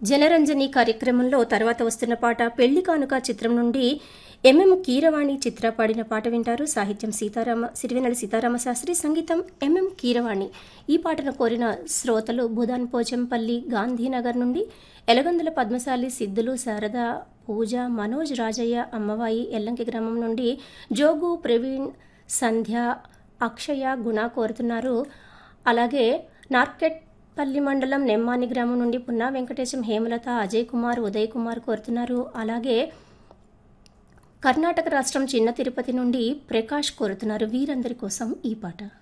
జనరంజని కార్యక్రమంలో తర్వాత వస్తున్న పాట పెళ్లి కానుక చిత్రం నుండి ఎంఎం కీరవాణి చిత్ర పాడిన పాట వింటారు సాహిత్యం సీతారామ సిరివెనెల సీతారామ శాస్త్రి సంగీతం ఎంఎం కీరవాణి ఈ పాటను కోరిన శ్రోతలు బుధాన్ పోచంపల్లి గాంధీనగర్ నుండి ఎలగందుల పద్మశాలి సిద్ధులు శారద పూజ మనోజ్ రాజయ్య అమ్మవాయి ఎల్లంకి గ్రామం నుండి జోగు ప్రవీణ్ సంధ్య అక్షయ గుణ కోరుతున్నారు అలాగే నార్కెట్ పల్లి మండలం నెమ్మాని గ్రామం నుండి పున్నా వెంకటేశం హేమలత అజయ్ కుమార్ ఉదయ్ కుమార్ కోరుతున్నారు అలాగే కర్ణాటక రాష్ట్రం చిన్న తిరుపతి నుండి ప్రకాష్ కోరుతున్నారు వీరందరి కోసం ఈ పాట